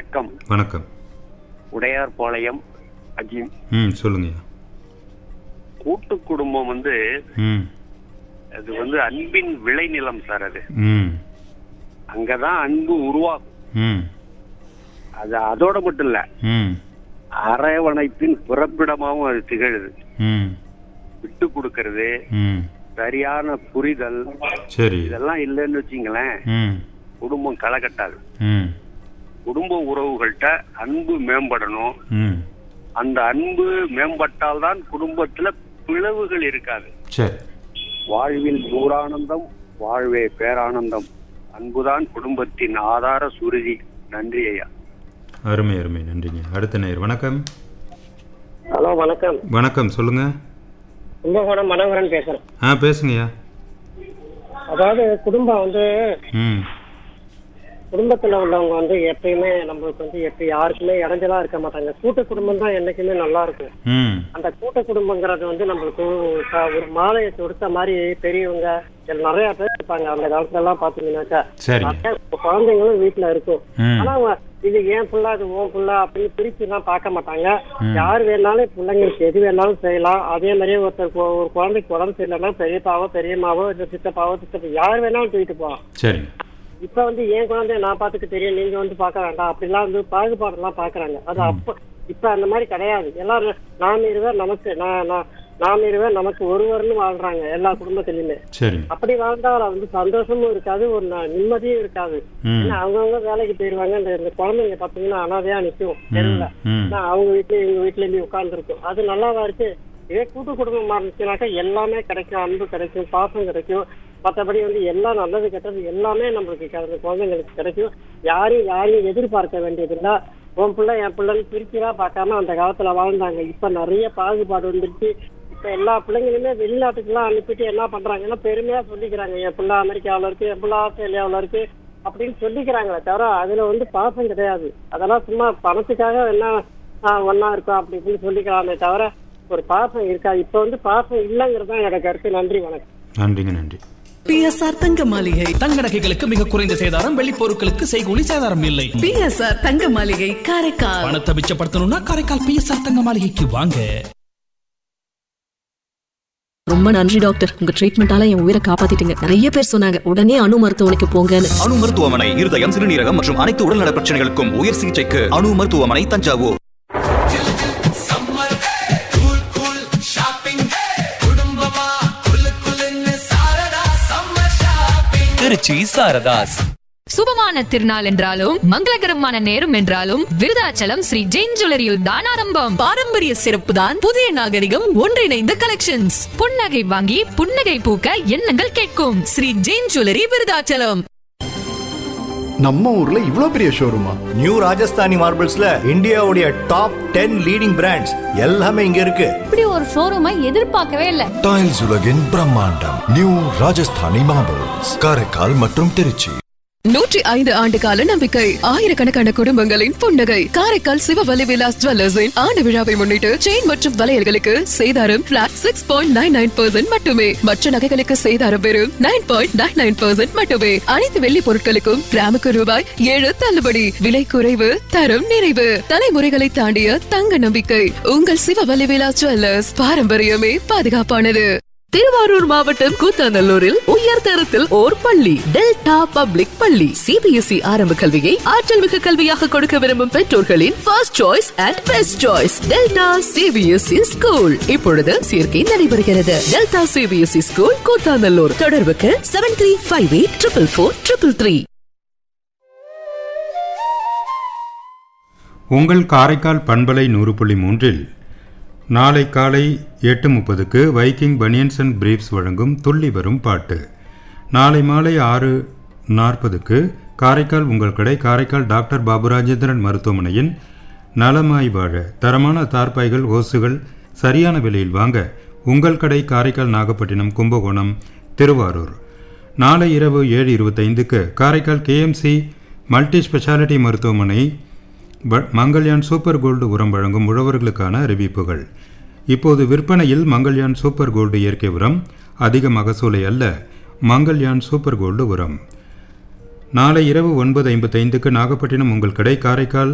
வணக்கம் வணக்கம் உடையார்பாளையம் அஜீம் ம் சொல்லுங்கய்யா கூட்டு குடும்பம் வந்து ம் அது வந்து அன்பின் விளைநிலம் சார் அது ம் அங்கதான் அன்பு உருவாகும் ம் அது அதோட மட்டும் இல்ல ம் அரவணைப்பின் பிறப்பிடமாவும் அது திகழுது ம் விட்டு கொடுக்கறது ம் சரியான புரிதல் சரி இதெல்லாம் இல்லைன்னு வச்சுங்களேன் ம் குடும்பம் களை கட்டாது ம் குடும்ப உறவுகள்கிட்ட அன்பு மேம்படணும் ம் அந்த அன்பு மேம்பட்டால்தான் குடும்பத்துல பிளவுகள் இருக்காது சரி வாழ்வில் நூறானந்தம் வாழ்வே பேரானந்தம் அன்புதான் குடும்பத்தின் ஆதார சுருதி நன்றி ஐயா அருமை அருமை நன்றிங்க அடுத்த நேர் வணக்கம் ஹலோ வணக்கம் வணக்கம் சொல்லுங்க கும்பகோணம் மனோகரன் பேசுறேன் ஆ பேசுங்கய்யா அதாவது குடும்பம் வந்து ம் குடும்பத்துல உள்ளவங்க வந்து எப்பயுமே நம்மளுக்கு வந்து எப்ப யாருக்குமே இடைஞ்சலா இருக்க மாட்டாங்க கூட்டு குடும்பம் தான் என்னைக்குமே நல்லா இருக்கும் ம் அந்த கூட்டு குடும்பங்கிறது வந்து நம்மளுக்கு ஒரு- ஒரு மாலையை தொடுத்த மாதிரி பெரியவங்க இதுல நிறைய பேர் இருப்பாங்க அந்த காலத்துல எல்லாம் பாத்தீங்கன்னாக்கா சரிங்க நிறைய குழந்தைங்களும் வீட்டுல இருக்கும் ம் ஆனா அவங்க இது ஏன் புள்ள அது உன் புள்ள அப்படின்னு பிரிச்சு எல்லாம் பார்க்க மாட்டாங்க யார் வேணாலும் பிள்ளைங்களுக்கு எது வேணாலும் செய்யலாம் அதே மாதிரியே ஒருத்தர் கு- ஒரு குழந்தைக்கு உடம்பு சரியில்லைன்னா பெரியப்பாவோ பெரியம்மாவோ இல்ல சித்தப்பாவோ சித்தப்பா யார் வேணாலும் தூக்கிட்டு போகலாம் சரிங்க இப்ப வந்து என் குழந்தைய நான் பாத்துக்க தெரியும் நீங்க வந்து பார்க்க வேண்டாம் அப்படிலாம் வந்து பாகுபாடெல்லாம் பாக்குறாங்க அது அப்ப இப்ப அந்த மாதிரி கிடையாது எல்லாரும் நாம் இருவர் நமக்கு நான் நான் நாம் இருவர் நமக்கு ஒருவர்னு வாழ்றாங்க எல்லா குடும்பத்திலயுமே சரிங்க அப்படி வாழ்ந்தால் வந்து சந்தோஷமும் இருக்காது ஒரு ந- நிம்மதியும் இருக்காது ம் ஏன்னா அவங்கவுங்க வேலைக்கு போயிருவாங்க இந்த இந்த குழந்தைங்க பாத்தீங்கன்னா அனாதையா நிக்கும் ம் தெருவுல ம் ஆனா அவங்க வீட்லயும் இவங்க வீட்லயும் போய் உட்கார்ந்துருக்கும் அது நல்லாவா இருக்கு இதே கூட்டு குடும்பமா இருந்துச்சுனாக்கா எல்லாமே கிடைக்கும் அன்பு கிடைக்கும் பாசம் கிடைக்கும் மற்றபடி வந்து எல்லாம் நல்லது கெட்டது எல்லாமே நம்மளுக்கு க- அந்த குழந்தைங்களுக்கு கிடைக்கும் யாரையும் யாரையும் எதிர்பார்க்க வேண்டியதில்லை உன் பிள்ளை என் பிள்ளைன்னு பிரிச்சுலாம் பார்க்காம அந்த காலத்துல வாழ்ந்தாங்க இப்ப நிறைய பாகுபாடு வந்துருச்சு இப்ப எல்லா பிள்ளைங்களுமே வெளிநாட்டுக்கெல்லாம் அனுப்பிட்டு என்ன பண்றாங்கன்னா பெருமையா சொல்லிக்கிறாங்க என் பிள்ளை அமெரிக்காவுல இருக்கு என் பிள்ளை ஆஸ்திரேலியாவுல இருக்கு அப்படின்னு சொல்லிக்கிறாங்களே தவிர அதுல வந்து பாசம் கிடையாது அதெல்லாம் சும்மா பணத்துக்காக என்ன ஆஹ், ஒண்ணா இருக்கோம் அப்படி இப்படின்னு சொல்லிக்கலாமே தவிர ஒரு பாசம் இருக்காது இப்ப வந்து பாசம் இல்லைங்கிறது தான் என்னோட கருத்து நன்றி வணக்கம் நன்றிங்க நன்றி பிஎஸ்ஆர் தங்க மாளிகை தங்க நகைகளுக்கு மிக குறைந்த சேதாரம் வெள்ளி பொருட்களுக்கு செய்கூலி சேதாரம் இல்லை பிஎஸ்ஆர் தங்க மாளிகை காரைக்கால் பணத்தை மிச்சப்படுத்தணும்னா காரைக்கால் பிஎஸ்ஆர் தங்க மாளிகைக்கு வாங்க ரொம்ப நன்றி டாக்டர் உங்க ட்ரீட்மெண்டால என் உயிரை காப்பாத்திட்டீங்க நிறைய பேர் சொன்னாங்க உடனே அணு மருத்துவமனைக்கு போங்கன்னு அணு மருத்துவமனை இருதயம் சிறுநீரகம் மற்றும் அனைத்து உடல்நல பிரச்சனைகளுக்கும் உயர் சிகிச்சைக்கு அணு மருத்துவமனை தஞ்சாவூர் திருச்சி சாரதாஸ் சுபமான திருநாள் என்றாலும் மங்களகரமான நேரம் என்றாலும் விருதாச்சலம் ஸ்ரீ ஜெயின் ஜுவல்லரியில் தான் ஆரம்பம் பாரம்பரிய சிறப்பு தான் புதிய நாகரிகம் ஒன்றிணைந்த கலெக்ஷன்ஸ் புன்னகை வாங்கி புன்னகை பூக்க எண்ணங்கள் கேட்கும் ஸ்ரீ ஜெயின் ஜுவல்லரி விருதாச்சலம் நம்ம ஊர்ல இவ்ளோ பெரிய ஷோரூமா நியூ ராஜஸ்தானி மார்பிள்ஸ்ல இந்தியாவுடைய டாப் டென் லீடிங் பிராண்ட்ஸ் எல்லாமே இங்க இருக்கு இப்படி ஒரு ஷோரூமை எதிர்பார்க்கவே இல்ல டைல்ஸ் உலகின் பிரம்மாண்டம் நியூ ராஜஸ்தானி மார்பிள்ஸ் காரைக்கால் மற்றும் திருச்சி நூற்றி ஐந்து ஆண்டு கால நம்பிக்கை ஆயிரக்கணக்கான குடும்பங்களின் புன்னகை காரைக்கால் சிவவலி விலாஸ் ஜுவல்லர்ஸின் ஆண்டு விழாவை முன்னிட்டு செயின் மற்றும் வளையல்களுக்கு சேதாரம் flat six point nine nine percent மட்டுமே மற்ற நகைகளுக்கு சேதாரம் வெறும் nine point nine nine percent மட்டுமே அனைத்து வெள்ளி பொருட்களுக்கும் கிராமுக்கு ரூபாய் ஏழு தள்ளுபடி விலை குறைவு தரம் நிறைவு தலைமுறைகளை தாண்டிய தங்க நம்பிக்கை உங்கள் சிவவலி விலாஸ் ஜுவல்லர்ஸ் பாரம்பரியமே பாதுகாப்பானது திருவாரூர் மாவட்டம் கூத்தாநல்லூரில் உயர் தரத்தில் ஓர் பள்ளி டெல்டா பப்ளிக் பள்ளி சிபிஎஸ்இ ஆரம்ப கல்வியை ஆற்றல் மிகு கல்வியாக கொடுக்க விரும்பும் பெற்றோர்களின் first choice and best choice Delta CBSE school இப்பொழுது சேர்க்கை நடைபெறுகிறது டெல்டா சிபிஎஸ்இ ஸ்கூல் கூத்தாநல்லூர் தொடர்புக்கு seven three five eight triple four triple three உங்கள் காரைக்கால் பண்பலை நூறு புள்ளி மூன்றில் நாளை காலை எட்டு முப்பதுக்கு வைக்கிங் பனியன்ஸ் அண்ட் பிரீஃப்ஸ் வழங்கும் துள்ளி வரும் பாட்டு நாளை மாலை ஆறு நாற்பதுக்கு காரைக்கால் உங்கள் கடை காரைக்கால் டாக்டர் பாபுராஜேந்திரன் மருத்துவமனையின் நலமாய் வாழ தரமான தார்பாய்கள் ஓசுகள் சரியான விலையில் வாங்க உங்கள் கடை காரைக்கால் நாகப்பட்டினம் கும்பகோணம் திருவாரூர் நாளை இரவு ஏழு இருபத்தைந்துக்கு காரைக்கால் கேஎம்சி மல்டி ஸ்பெஷாலிட்டி மருத்துவமனை ப- மங்கள்யான் சூப்பர் கோல்டு உரம் வழங்கும் உழவர்களுக்கான அறிவிப்புகள் இப்போது விற்பனையில் மங்கள்யான் சூப்பர் கோல்டு இயற்கை உரம் அதிக மகசூலை அல்ல மங்கள்யான் சூப்பர் கோல்டு உரம் நாளை இரவு ஒன்பது ஐம்பத்தைந்துக்கு நாகப்பட்டினம் உங்கள் கடை காரைக்கால்